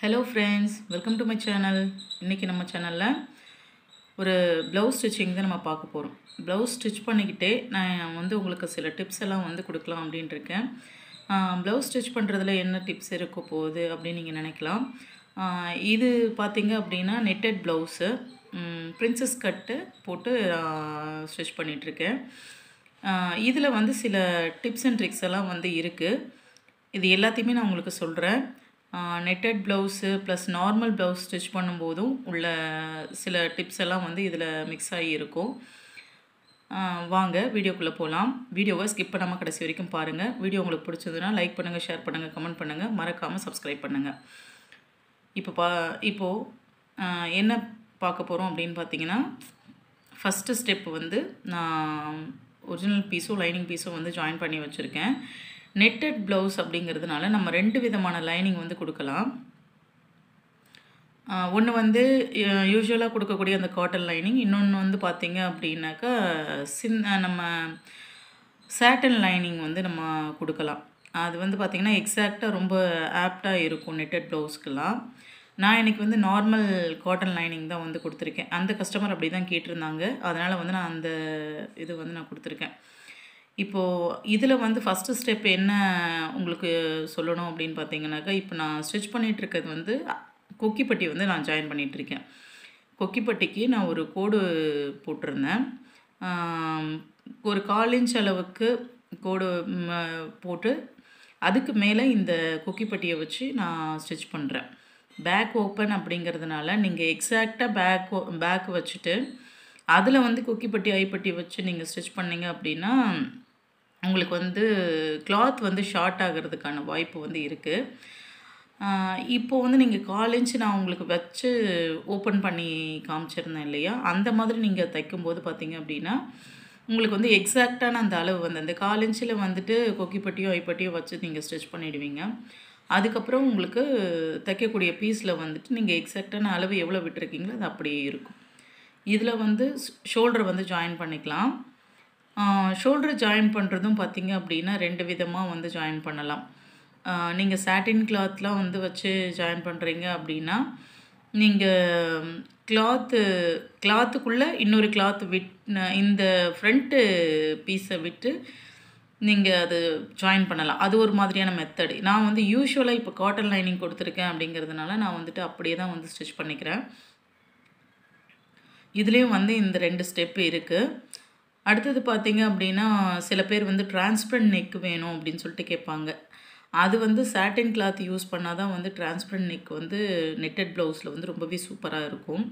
hello friends welcome to my channel இன்றைக்கி நம்ம சேனலில் ஒரு ப்ளவுஸ் ஸ்டிச்சிங் தான் நம்ம பார்க்க போகிறோம் ப்ளவுஸ் ஸ்டிச் பண்ணிக்கிட்டே நான் வந்து உங்களுக்கு சில டிப்ஸ் எல்லாம் வந்து கொடுக்கலாம் அப்படின்ட்டு இருக்கேன் ப்ளவுஸ் ஸ்டிச் பண்ணுறதுல என்ன டிப்ஸ் இருக்க போகுது அப்படின்னு நீங்கள் நினைக்கலாம் ஆஹ் இது பார்த்தீங்க அப்படின்னா நெட்டட் ப்ளவுஸு பிரின்சஸ் கட்டு போட்டு ஸ்டிச் பண்ணிகிட்ருக்கேன் இதில் வந்து சில டிப்ஸ் அண்ட் ட்ரிக்ஸ் எல்லாம் வந்து இருக்குது இது எல்லாத்தையுமே நான் உங்களுக்கு சொல்கிறேன் netted blouse plus normal blouse stitch பண்ணும்போதும் உள்ள சில டிப்ஸ் எல்லாம் வந்து இதில் மிக்ஸ் ஆகி இருக்கும் ஆஹ் வாங்க வீடியோக்குள்ளே போகலாம் வீடியோவை ஸ்கிப் பண்ணாமல் கடைசி வரைக்கும் பாருங்கள் வீடியோ உங்களுக்கு பிடிச்சதுன்னா லைக் பண்ணுங்கள் ஷேர் பண்ணுங்கள் கமெண்ட் பண்ணுங்கள் மறக்காமல் சப்ஸ்கிரைப் பண்ணுங்கள் இப்போ பா இப்போது ஆஹ் என்ன பார்க்க போகிறோம் அப்படின்னு பார்த்தீங்கன்னா ஃபஸ்ட்டு ஸ்டெப் வந்து நான் ஒரிஜினல் பீஸும் லைனிங் பீஸும் வந்து ஜாயின் பண்ணி வச்சுருக்கேன் நெட்டட் ப்ளவுஸ் அப்படிங்கிறதுனால நம்ம ரெண்டு விதமான லைனிங் வந்து கொடுக்கலாம் ஒன்று வந்து யூஸ்வலாக கொடுக்கக்கூடிய அந்த காட்டன் லைனிங் இன்னொன்று வந்து பார்த்திங்க அப்படின்னாக்கா சின் நம்ம சேட்டன் லைனிங் வந்து நம்ம கொடுக்கலாம் அது வந்து பார்த்திங்கன்னா எக்ஸாக்டாக ரொம்ப ஆப்டாக இருக்கும் நெட்டட் ப்ளவுஸ்க்கெலாம் நான் இன்றைக்கி வந்து நார்மல் காட்டன் லைனிங் தான் வந்து கொடுத்துருக்கேன் அந்த கஸ்டமர் அப்படி தான் கேட்டிருந்தாங்க அதனால் வந்து நான் அந்த இது வந்து நான் கொடுத்துருக்கேன் இப்போது இதில் வந்து ஃபஸ்ட்டு ஸ்டெப் என்ன உங்களுக்கு சொல்லணும் அப்படின்னு பார்த்தீங்கன்னாக்கா இப்போ நான் ஸ்டிச் பண்ணிகிட்ருக்கிறது வந்து கொக்கிப்பட்டி வந்து நான் ஜாயின் பண்ணிகிட்ருக்கேன் கொக்கிப்பட்டிக்கு நான் ஒரு கோடு போட்டிருந்தேன் ஒரு கால் இன்ச் அளவுக்கு கோடு போட்டு அதுக்கு மேலே இந்த கொக்கிப்பட்டியை வச்சு நான் ஸ்டிச் பண்ணுறேன் பேக் ஓப்பன் அப்படிங்கிறதுனால நீங்கள் எக்ஸாக்டாக பேக் பேக் வச்சுட்டு அதில் வந்து கொக்கிப்பட்டி ஐப்பட்டி வச்சு நீங்கள் ஸ்டிச் பண்ணிங்க அப்படின்னா உங்களுக்கு வந்து கிளாத் வந்து ஷார்ட் ஆகிறதுக்கான வாய்ப்பு வந்து இருக்குது இப்போ வந்து நீங்கள் கால் இன்ச் நான் உங்களுக்கு வச்சு ஓப்பன் பண்ணி காமிச்சிருந்தேன் இல்லையா அந்த மாதிரி நீங்கள் தைக்கும்போது பார்த்தீங்க அப்படின்னா உங்களுக்கு வந்து எக்ஸாக்டான அந்த அளவு வந்து அந்த கால் இன்ச்சில் வந்துட்டு கொக்கிப்பட்டியோ ஐப்பட்டியோ வச்சு நீங்கள் ஸ்டிச் பண்ணிவிடுவீங்க அதுக்கப்புறம் உங்களுக்கு தைக்கக்கூடிய பீஸில் வந்துட்டு நீங்கள் எக்ஸாக்டான அளவு எவ்வளோ விட்டுருக்கீங்களோ அது அப்படியே இருக்கும் இதில் வந்து ஷோல்டர் வந்து ஜாயின் பண்ணிக்கலாம் ஷோல்டர் ஜாயின் பண்ணுறதும் பார்த்திங்க அப்படின்னா ரெண்டு விதமாக வந்து ஜாயின் பண்ணலாம் நீங்கள் சாட்டின் கிளாத்லாம் வந்து வச்சு ஜாயின் பண்ணுறீங்க அப்படின்னா நீங்கள் கிளாத்து கிளாத்துக்குள்ளே இன்னொரு கிளாத் விட் இந்த ஃப்ரண்ட்டு பீஸை விட்டு நீங்கள் அது ஜாயின் பண்ணலாம் அது ஒரு மாதிரியான மெத்தடு நான் வந்து யூஸ்வலாக இப்போ காட்டன் லைனிங் கொடுத்துருக்கேன் அப்படிங்கிறதுனால நான் வந்துட்டு அப்படியே தான் வந்து ஸ்டிச் பண்ணிக்கிறேன் இதுலேயும் வந்து இந்த ரெண்டு ஸ்டெப்பு இருக்குது அடுத்தது பார்த்தீங்க அப்படின்னா சில பேர் வந்து டிரான்ஸ்பரண்ட் நெக் வேணும் அப்படின்னு சொல்லிட்டு கேட்பாங்க அது வந்து சாட்டின் கிளாத் யூஸ் பண்ணால் தான் வந்து டிரான்ஸ்பரண்ட் நெக் வந்து நெட்டட் ப்ளவுஸில் வந்து ரொம்பவே சூப்பராக இருக்கும்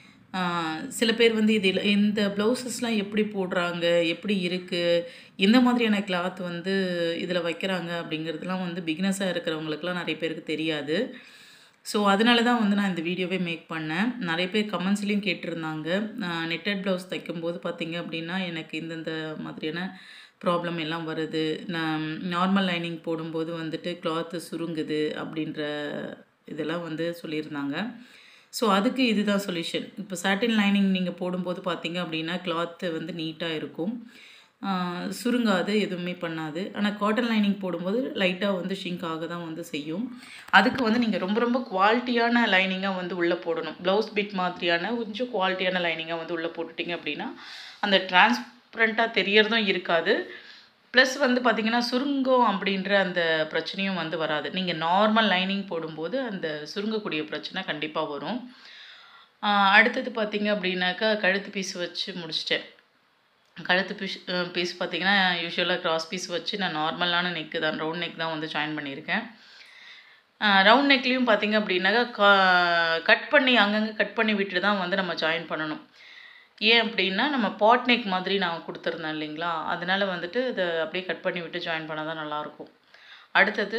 சில பேர் வந்து இதில் இந்த ப்ளவுசஸ்லாம் எப்படி போடுறாங்க எப்படி இருக்குது எந்த மாதிரியான கிளாத் வந்து இதில் வைக்கிறாங்க அப்படிங்கிறதுலாம் வந்து பிகினஸாக இருக்கிறவங்களுக்குலாம் நிறைய பேருக்கு தெரியாது ஸோ அதனால தான் வந்து நான் இந்த வீடியோவே மேக் பண்ணேன் நிறைய பேர் கமெண்ட்ஸ்லேயும் கேட்டிருந்தாங்க நெட்டட் ப்ளவுஸ் தைக்கும்போது பார்த்தீங்க அப்படின்னா எனக்கு இந்தந்த மாதிரியான ப்ராப்ளம் எல்லாம் வருது நான் நார்மல் லைனிங் போடும்போது வந்துட்டு கிளாத்து சுருங்குது அப்படின்ற இதெல்லாம் வந்து சொல்லியிருந்தாங்க ஸோ அதுக்கு இதுதான் சொல்யூஷன் இப்போ சாட்டின் லைனிங் நீங்கள் போடும்போது பார்த்தீங்க அப்படின்னா கிளாத்து வந்து நீட்டாக இருக்கும் சுருங்காது எதுவுமே பண்ணாது ஆனால் காட்டன் லைனிங் போடும்போது லைட்டாக வந்து ஷிங்க் ஆக தான் வந்து செய்யும் அதுக்கு வந்து நீங்கள் ரொம்ப ரொம்ப குவாலிட்டியான லைனிங்காக வந்து உள்ளே போடணும் ப்ளவுஸ் பிட் மாதிரியான கொஞ்சம் குவாலிட்டியான லைனிங்காக வந்து உள்ளே போட்டுட்டிங்க அப்படின்னா அந்த டிரான்ஸ்பரண்ட்டாக தெரியறதும் இருக்காது ப்ளஸ் வந்து பார்த்திங்கன்னா சுருங்கம் அப்படின்ற அந்த பிரச்சனையும் வந்து வராது நீங்கள் நார்மல் லைனிங் போடும்போது அந்த சுருங்கக்கூடிய பிரச்சனை கண்டிப்பாக வரும் அடுத்தது பார்த்திங்க அப்படின்னாக்கா கழுத்து பீஸ் வச்சு முடிச்சிட்டேன் கழுத்து பீஸ் பீஸ் பார்த்திங்கன்னா யூஸ்வலாக க்ராஸ் பீஸ் வச்சு நான் நார்மலான நெக்கு தான் ரவுண்ட் நெக் தான் வந்து ஜாயின் பண்ணியிருக்கேன் ரவுண்ட் நெக்லேயும் பார்த்திங்க அப்படின்னாக்கா கா கட் பண்ணி அங்கங்கே கட் பண்ணி விட்டு தான் வந்து நம்ம ஜாயின் பண்ணணும் ஏன் அப்படின்னா நம்ம பாட் நெக் மாதிரி நான் கொடுத்துருந்தேன் இல்லைங்களா அதனால் வந்துட்டு இதை அப்படியே கட் பண்ணி விட்டு ஜாயின் பண்ணால் தான் நல்லாயிருக்கும் அடுத்தது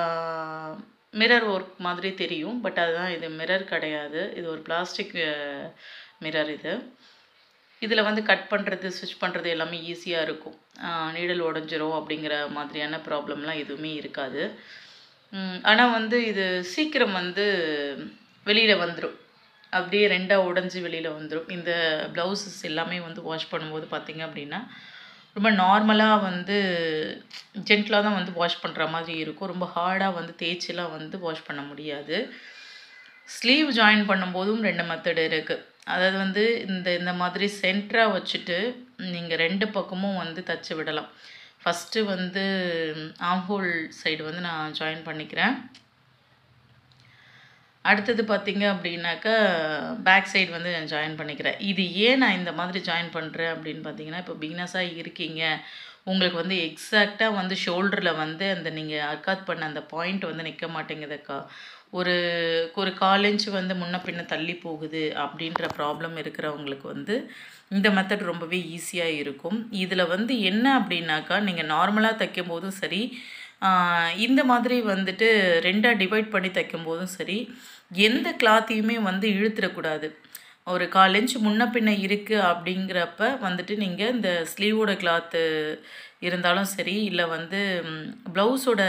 மிரர் ஒர்க் மாதிரி தெரியும் பட் அதுதான் இது மிரர் கிடையாது இது ஒரு பிளாஸ்டிக் மிரர் இது இதில் வந்து கட் பண்ணுறது ஸ்டிச் பண்ணுறது எல்லாமே ஈஸியாக இருக்கும் நீடல் உடஞ்சிரும் அப்படிங்கிற மாதிரியான ப்ராப்ளம்லாம் எதுவுமே இருக்காது ஆனால் வந்து இது சீக்கிரம் வந்து வெளியில் வந்துடும் அப்படியே ரெண்டாக உடஞ்சி வெளியில் வந்துடும் இந்த ப்ளவுசஸ் எல்லாமே வந்து வாஷ் பண்ணும்போது பார்த்திங்க அப்படின்னா ரொம்ப நார்மலாக வந்து ஜென்டலாக தான் வந்து வாஷ் பண்ணுற மாதிரி இருக்கும் ரொம்ப ஹார்டாக வந்து தேய்ச்சிலாம் வந்து வாஷ் பண்ண முடியாது ஸ்லீவ் ஜாயின் பண்ணும்போதும் ரெண்டு மெத்தட் இருக்குது அதாவது வந்து இந்த இந்த மாதிரி சென்டராக வச்சுட்டு நீங்கள் ரெண்டு பக்கமும் வந்து தச்சு விடலாம் ஃபஸ்ட்டு வந்து ஆம்ஹோல் சைடு வந்து நான் ஜாயின் பண்ணிக்கிறேன் அடுத்தது பார்த்தீங்க அப்படின்னாக்கா பேக் சைடு வந்து நான் ஜாயின் பண்ணிக்கிறேன் இது ஏன் நான் இந்த மாதிரி ஜாயின் பண்ணுறேன் அப்படின்னு பார்த்தீங்கன்னா இப்போ பிகினஸாக இருக்கீங்க உங்களுக்கு வந்து எக்ஸாக்டாக வந்து ஷோல்டரில் வந்து அந்த நீங்கள் அர்க்காத் பண்ண அந்த பாயிண்ட் வந்து நிற்க மாட்டேங்குதுக்கா ஒரு ஒரு கால் இன்ச் வந்து முன்ன பின்ன தள்ளி போகுது அப்படின்ற ப்ராப்ளம் இருக்கிறவங்களுக்கு வந்து இந்த மெத்தட் ரொம்பவே ஈஸியாக இருக்கும் இதில் வந்து என்ன அப்படின்னாக்கா நீங்கள் நார்மலாக தைக்கும் போதும் சரி ஆஹ் இந்த மாதிரி வந்துட்டு ரெண்டாக டிவைட் பண்ணி தைக்கும் போதும் சரி எந்த கிளாத்தையுமே வந்து இழுத்துடக்கூடாது ஒரு கால் இன்ச் முன்ன பின்ன இருக்குது அப்படிங்கிறப்ப வந்துட்டு நீங்கள் இந்த ஸ்லீவோட கிளாத்து இருந்தாலும் சரி இல்லை வந்து ப்ளவுஸோட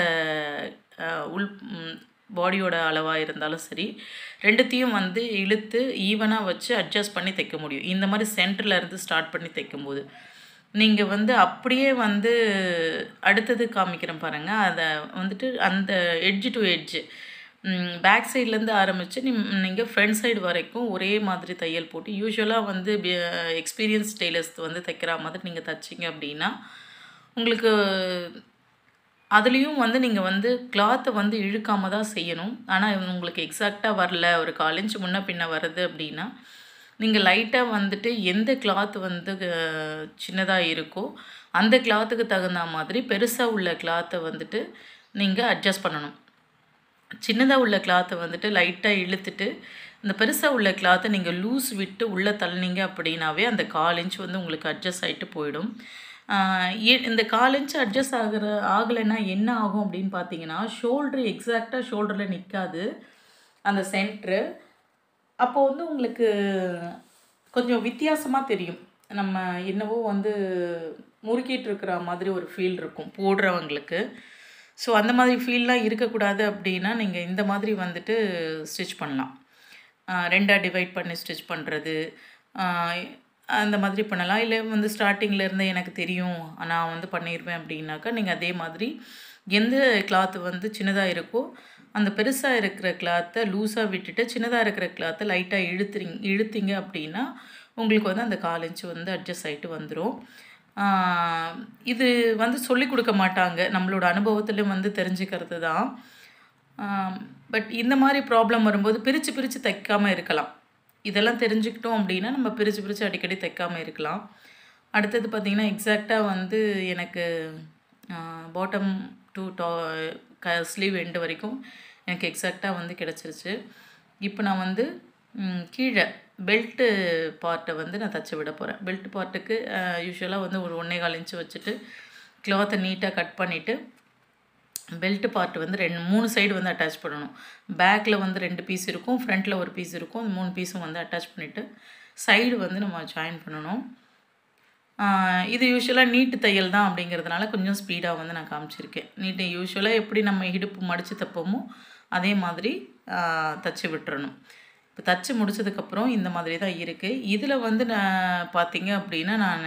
உள் பாடியோட அளவாக இருந்தாலும் சரி ரெண்டுத்தையும் வந்து இழுத்து ஈவனாக வச்சு அட்ஜஸ்ட் பண்ணி தைக்க முடியும் இந்த மாதிரி சென்டரில் இருந்து ஸ்டார்ட் பண்ணி தைக்கும்போது நீங்கள் வந்து அப்படியே வந்து அடுத்தது காமிக்கிறேன் பாருங்கள் அதை வந்துட்டு அந்த எட்ஜ் டு எட்ஜ் பேக் சைட்லேருந்து ஆரம்பித்து நீ நீங்கள் ஃப்ரண்ட் சைடு வரைக்கும் ஒரே மாதிரி தையல் போட்டு யூஸ்வலாக வந்து எக்ஸ்பீரியன்ஸ் டெய்லர்ஸ் வந்து தைக்கிற மாதிரி நீங்கள் தைச்சிங்க அப்படின்னா உங்களுக்கு அதுலேயும் வந்து நீங்கள் வந்து கிளாத்தை வந்து இழுக்காம தான் செய்யணும் ஆனால் உங்களுக்கு எக்ஸாக்டாக வரல ஒரு கால் இன்ச் முன்ன பின்ன வருது அப்படின்னா நீங்கள் லைட்டாக வந்துட்டு எந்த கிளாத் வந்து சின்னதாக இருக்கோ அந்த கிளாத்துக்கு தகுந்த மாதிரி பெருசாக உள்ள கிளாத்தை வந்துட்டு நீங்கள் அட்ஜஸ்ட் பண்ணணும் சின்னதாக உள்ள கிளாத்தை வந்துட்டு லைட்டாக இழுத்துட்டு இந்த பெருசாக உள்ள கிளாத்தை நீங்கள் லூஸ் விட்டு உள்ளே தள்ளினீங்க அப்படின்னாவே அந்த கால் இன்ச் வந்து உங்களுக்கு அட்ஜஸ்ட் ஆகிட்டு போயிடும் ஆஹ் ஏ- இந்த கால் இன்ச் அட்ஜஸ்ட் ஆகிற ஆகலைன்னா என்ன ஆகும் அப்படின்னு பார்த்தீங்கன்னா ஷோல்ட்ரு எக்ஸாக்டாக ஷோல்டரில் நிற்காது அந்த சென்ட்ரு அப்போ வந்து உங்களுக்கு கொஞ்சம் வித்தியாசமாக தெரியும் நம்ம என்னவோ வந்து முறுக்கிட்டு இருக்கிற மாதிரி ஒரு ஃபீல் இருக்கும் போடுறவங்களுக்கு ஸோ அந்த மாதிரி ஃபீல்லாம் இருக்கக்கூடாது அப்படின்னா நீங்கள் இந்த மாதிரி வந்துட்டு ஸ்டிச் பண்ணலாம் ஆஹ் ரெண்டா டிவைட் பண்ணி ஸ்டிச் பண்ணுறது அந்த மாதிரி பண்ணலாம் இல்லை வந்து ஸ்டார்டிங்கில் இருந்து எனக்கு தெரியும் நான் வந்து பண்ணிடுவேன் அப்படின்னாக்கா நீங்கள் அதே மாதிரி எந்த கிளாத்து வந்து சின்னதாக இருக்கோ அந்த பெருசாக இருக்கிற கிளாத்தை லூஸாக விட்டுட்டு சின்னதாக இருக்கிற கிளாத்தை லைட்டாக இழுத்துறீங்க இழுத்தீங்க அப்படின்னா உங்களுக்கு வந்து அந்த கால் இன்ச்சு வந்து அட்ஜஸ்ட் ஆகிட்டு வந்துடும் ஆஹ் இது வந்து சொல்லி கொடுக்க மாட்டாங்க நம்மளோட அனுபவத்திலும் வந்து தெரிஞ்சுக்கிறது தான் பட் இந்த மாதிரி ப்ராப்ளம் வரும்போது பிரித்து பிரித்து தைக்காமல் இருக்கலாம் இதெல்லாம் தெரிஞ்சுக்கிட்டோம் அப்படின்னா நம்ம பிரித்து பிரித்து அடிக்கடி தைக்காமல் இருக்கலாம் அடுத்தது பார்த்திங்கன்னா எக்ஸாக்டாக வந்து எனக்கு பாட்டம் டு டா க ஸ்லீவ் எண்டு வரைக்கும் எனக்கு எக்ஸாக்டாக வந்து கிடச்சிருச்சு இப்போ நான் வந்து ம், கீழே பெல்ட்டு பார்ட்டை வந்து நான் தச்சு விட போகிறேன் பெல்ட் பார்ட்டுக்கு யூஸ்வலாக வந்து ஒரு ஒன்றே கால் இன்ச்சு வச்சுட்டு க்ளாத்தை நீட்டாக கட் பண்ணிவிட்டு பெல்ட் பார்ட் வந்து ரெண்டு மூணு சைடு வந்து அட்டாச் பண்ணணும் பேக்கில் வந்து ரெண்டு பீஸ் இருக்கும் ஃப்ரண்ட்டில் ஒரு பீஸ் இருக்கும் அந்த மூணு பீஸும் வந்து அட்டாச் பண்ணிவிட்டு சைடு வந்து நம்ம ஜாயின் பண்ணணும் ஆஹ் இது யூஸ்வலாக நீட்டு தையல் தான் அப்படிங்கிறதுனால கொஞ்சம் ஸ்பீடாக வந்து நான் காமிச்சிருக்கேன் நீட்டு யூஸ்வலாக எப்படி நம்ம இடுப்பு மடித்து தைப்போமோ அதே மாதிரி ஆஹ் தச்சு விட்டுறணும் இப்போ தச்சு முடிச்சதுக்கப்புறம் இந்த மாதிரி தான் இருக்குது இதில் வந்து நான் பார்த்தீங்க அப்படின்னா நான்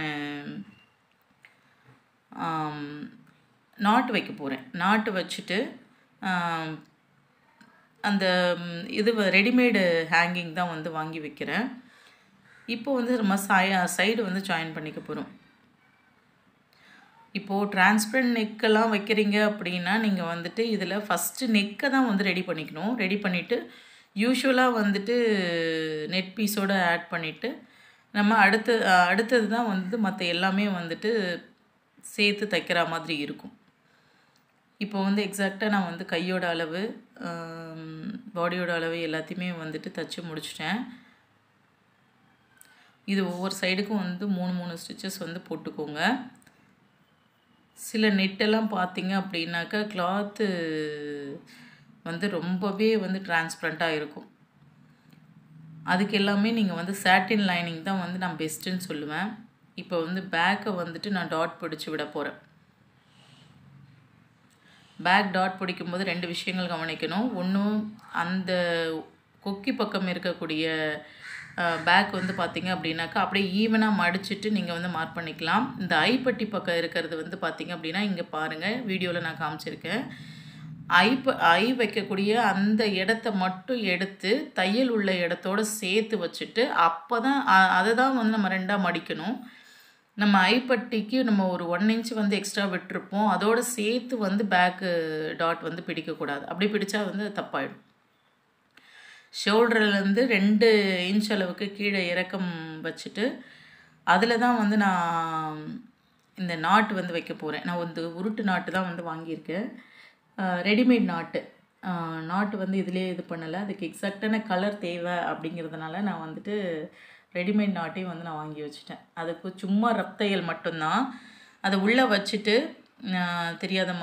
நாட்டு வைக்க போகிறேன் நாட்டு வச்சுட்டு ஆம், அந்த ம், இது ரெடிமேடு ஹேங்கிங் தான் வந்து வாங்கி வைக்கிறேன் இப்போ வந்து நம்ம சாய சைடு வந்து ஜாயின் பண்ணிக்க போகிறோம் இப்போது டிரான்ஸ்பரண்ட் நெக்கெல்லாம் வைக்கிறீங்க அப்படின்னா நீங்கள் வந்துட்டு இதில் ஃபஸ்ட்டு நெக்கை தான் வந்து ரெடி பண்ணிக்கணும் ரெடி பண்ணிவிட்டு யூஸ்வலாக வந்துட்டு நெட் பீஸோடு ஆட் பண்ணிவிட்டு நம்ம அடுத்து அஹ், அடுத்தது தான் வந்து மற்ற எல்லாமே வந்துட்டு சேர்த்து தைக்கிற மாதிரி இருக்கும் இப்போ வந்து எக்ஸாக்டாக நான் வந்து கையோட அளவு பாடியோட அளவு எல்லாத்தையுமே வந்துட்டு தச்சு முடிச்சிட்டேன் இது ஒவ்வொரு சைடுக்கும் வந்து மூணு மூணு ஸ்டிச்சஸ் வந்து போட்டுக்கோங்க சில நெட்டெல்லாம் பார்த்தீங்க அப்படின்னாக்கா கிளாத்து வந்து ரொம்பவே வந்து டிரான்ஸ்பரண்ட்டாக இருக்கும் அதுக்கு எல்லாமே நீங்கள் வந்து சாட்டின் லைனிங் தான் வந்து நான் பெஸ்ட்டுன்னு சொல்லுவேன் இப்போ வந்து பேக்கை வந்துட்டு நான் டாட் பிடிச்சி விட போகிறேன் பேக் டாட் பிடிக்கும்போது ரெண்டு விஷயங்கள் கவனிக்கணும் ஒன்றும் அந்த கொக்கி பக்கம் இருக்கக்கூடிய பேக் வந்து பார்த்தீங்க அப்படின்னாக்கா அப்படியே ஈவனாக மடிச்சிட்டு நீங்கள் வந்து மார்க் பண்ணிக்கலாம் இந்த ஐப்பட்டி பக்கம் இருக்கிறது வந்து பார்த்தீங்க அப்படின்னா இங்கே பாருங்கள் வீடியோவில் நான் காமிச்சிருக்கேன் ஐ ப ஐ வைக்கக்கூடிய அந்த இடத்த மட்டும் எடுத்து தையல் உள்ள இடத்தோட சேர்த்து வச்சுட்டு அப்போ தான் அதை தான் வந்து நம்ம ரெண்டாக மடிக்கணும் நம்ம ஐப்பட்டிக்கு நம்ம ஒரு ஒன் இன்ச் வந்து எக்ஸ்ட்ரா விட்டுருப்போம் அதோட சேர்த்து வந்து பேக்கு டாட் வந்து பிடிக்கக்கூடாது அப்படி பிடிச்சா வந்து அது தப்பாயிடும் ஷோல்டர்லேருந்து ரெண்டு இன்ச் அளவுக்கு கீழே இறக்கம் வச்சுட்டு அதில் தான் வந்து நான் இந்த நாட்டு வந்து வைக்க போகிறேன் நான் வந்து உருட்டு நாட்டு தான் வந்து வாங்கியிருக்கேன் ரெடிமேட் நாட்டு ஆஹ் நாட்டு வந்து இதிலே இது பண்ணலை அதுக்கு எக்ஸாக்டான கலர் தேவை அப்படிங்கிறதுனால நான் வந்துட்டு ரெடிமேட் நாட்டையும் வந்து நான் வாங்கி வச்சுட்டேன் அதுக்கு சும்மா ரப்தையல் மட்டும்தான் அதை உள்ளே வச்சுட்டு ஆஹ் தெரியாத